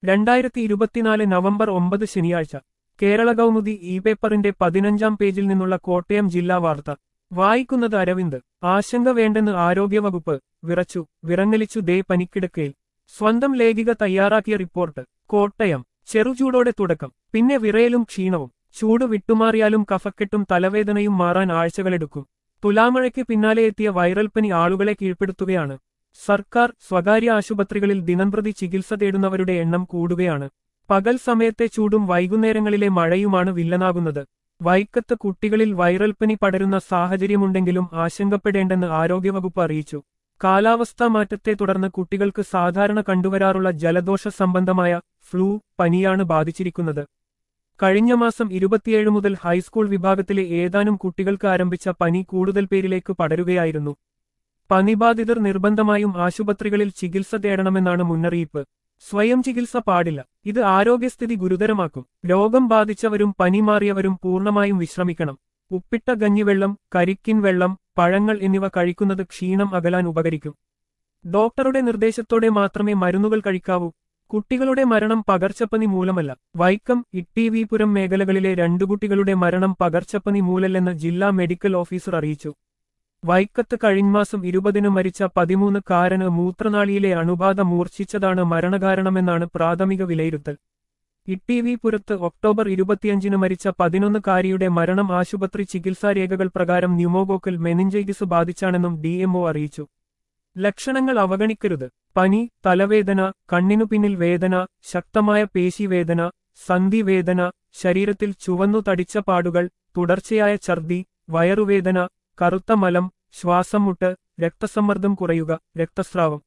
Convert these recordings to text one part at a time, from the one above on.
രണ്ടായിരത്തി ഇരുപത്തിനാല് നവംബർ ഒമ്പത് ശനിയാഴ്ച കേരള കൗമുദി ഇ പേപ്പറിന്റെ പതിനഞ്ചാം പേജിൽ നിന്നുള്ള കോട്ടയം ജില്ലാ വാർത്ത വായിക്കുന്നത് അരവിന്ദ് ആശങ്ക വേണ്ടെന്ന് ആരോഗ്യവകുപ്പ് വിറച്ചു വിറങ്ങലിച്ചു ദേ പനിക്കിടക്കയിൽ സ്വന്തം ലേഖിക തയ്യാറാക്കിയ റിപ്പോർട്ട് കോട്ടയം ചെറുചൂടോടെ തുടക്കം പിന്നെ വിറയലും ക്ഷീണവും ചൂട് വിട്ടുമാറിയാലും കഫക്കെട്ടും തലവേദനയും മാറാൻ ആഴ്ചകളെടുക്കും തുലാമഴയ്ക്ക് പിന്നാലെ എത്തിയ വൈറൽ പനി ആളുകളെ കീഴ്പ്പെടുത്തുകയാണ് സർക്കാർ സ്വകാര്യ ആശുപത്രികളിൽ ദിനംപ്രതി ചികിത്സ തേടുന്നവരുടെ എണ്ണം കൂടുകയാണ് പകൽ സമയത്തെ ചൂടും വൈകുന്നേരങ്ങളിലെ മഴയുമാണ് വില്ലനാകുന്നത് വൈക്കത്ത് കുട്ടികളിൽ വൈറൽ പനി പടരുന്ന സാഹചര്യമുണ്ടെങ്കിലും ആശങ്കപ്പെടേണ്ടെന്ന് ആരോഗ്യവകുപ്പ് അറിയിച്ചു കാലാവസ്ഥാ മാറ്റത്തെ തുടർന്ന് കുട്ടികൾക്ക് സാധാരണ കണ്ടുവരാറുള്ള ജലദോഷ സംബന്ധമായ ഫ്ലൂ പനിയാണ് ബാധിച്ചിരിക്കുന്നത് കഴിഞ്ഞ മാസം ഇരുപത്തിയേഴ് മുതൽ ഹൈസ്കൂൾ വിഭാഗത്തിലെ ഏതാനും കുട്ടികൾക്ക് ആരംഭിച്ച പനി കൂടുതൽ പേരിലേക്ക് പടരുകയായിരുന്നു പനിബാധിതർ നിർബന്ധമായും ആശുപത്രികളിൽ ചികിത്സ തേടണമെന്നാണ് മുന്നറിയിപ്പ് സ്വയം ചികിത്സ പാടില്ല ഇത് ആരോഗ്യസ്ഥിതി ഗുരുതരമാക്കും രോഗം ബാധിച്ചവരും പനി മാറിയവരും പൂർണ്ണമായും വിശ്രമിക്കണം ഉപ്പിട്ട ഗഞ്ഞിവെള്ളം കരിക്കിൻ വെള്ളം പഴങ്ങൾ എന്നിവ കഴിക്കുന്നത് ക്ഷീണം അകലാൻ ഉപകരിക്കും ഡോക്ടറുടെ നിർദ്ദേശത്തോടെ മാത്രമേ മരുന്നുകൾ കഴിക്കാവൂ കുട്ടികളുടെ മരണം പകർച്ചപ്പനി മൂലമല്ല വൈക്കം ഇട്ടിവിപുരം മേഖലകളിലെ രണ്ടു കുട്ടികളുടെ മരണം പകർച്ചപ്പനി മൂലല്ലെന്ന് ജില്ലാ മെഡിക്കൽ ഓഫീസർ അറിയിച്ചു വൈക്കത്ത് കഴിഞ്ഞമാസം ഇരുപതിന് മരിച്ച പതിമൂന്ന് കാരന് മൂത്രനാളിയിലെ അണുബാധ മൂർച്ഛിച്ചതാണ് മരണകാരണമെന്നാണ് പ്രാഥമിക വിലയിരുത്തൽ ഇട്ടിവിപുരത്ത് ഒക്ടോബർ ഇരുപത്തിയഞ്ചിന് മരിച്ച പതിനൊന്നുകാരിയുടെ മരണം ആശുപത്രി ചികിത്സാരേഖകൾ പ്രകാരം ന്യൂമോകോക്കൽ മെനിഞ്ചൈറ്റിസ് ബാധിച്ചാണെന്നും ഡിഎംഒ അറിയിച്ചു ലക്ഷണങ്ങൾ അവഗണിക്കരുത് പനി തലവേദന കണ്ണിനു പിന്നിൽ വേദന ശക്തമായ പേശിവേദന സന്ധിവേദന ശരീരത്തിൽ ചുവന്നു തടിച്ച പാടുകൾ തുടർച്ചയായ ഛർദി വയറുവേദന കറുത്ത മലം ശ്വാസം മുട്ട് രക്തസമ്മർദ്ദം കുറയുക രക്തസ്രാവം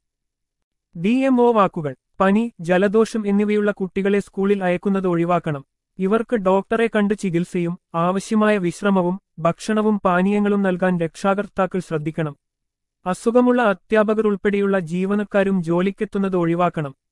ഡിഎംഒ വാക്കുകൾ പനി ജലദോഷം എന്നിവയുള്ള കുട്ടികളെ സ്കൂളിൽ അയക്കുന്നത് ഒഴിവാക്കണം ഇവർക്ക് ഡോക്ടറെ കണ്ട് ചികിത്സയും ആവശ്യമായ വിശ്രമവും ഭക്ഷണവും പാനീയങ്ങളും നൽകാൻ രക്ഷാകർത്താക്കൾ ശ്രദ്ധിക്കണം അസുഖമുള്ള അധ്യാപകർ ഉൾപ്പെടെയുള്ള ജീവനക്കാരും ജോലിക്കെത്തുന്നത് ഒഴിവാക്കണം